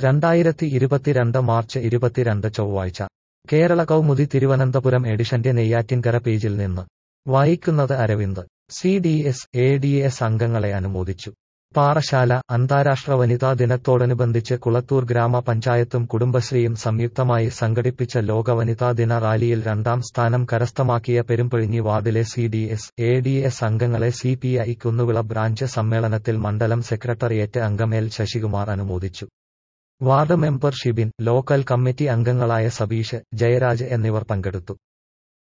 രണ്ടായിരത്തി ഇരുപത്തിരണ്ട് മാർച്ച് ഇരുപത്തിരണ്ട് ചൊവ്വാഴ്ച കേരള കൗമുദി തിരുവനന്തപുരം എഡിഷന്റെ നെയ്യാറ്റിൻകര പേജിൽ നിന്ന് വായിക്കുന്നത് Aravind C D S A D S അംഗങ്ങളെ അനുമോദിച്ചു പാറശാല അന്താരാഷ്ട്ര വനിതാ ദിനത്തോടനുബന്ധിച്ച് കുളത്തൂർ ഗ്രാമപഞ്ചായത്തും കുടുംബശ്രീയും സംയുക്തമായി സംഘടിപ്പിച്ച ലോക വനിതാ ദിന റാലിയിൽ രണ്ടാം സ്ഥാനം കരസ്ഥമാക്കിയ പെരുമ്പഴിഞ്ഞി വാർഡിലെ C D S A D S അംഗങ്ങളെ C P I Kunnuvila branch സമ്മേളനത്തിൽ മണ്ഡലം സെക്രട്ടറിയേറ്റ് അംഗം എൽ ശശികുമാർ അനുമോദിച്ചു ward member Shibin local committee അംഗങ്ങളായ സബീഷ് ജയരാജ് എന്നിവർ പങ്കെടുത്തു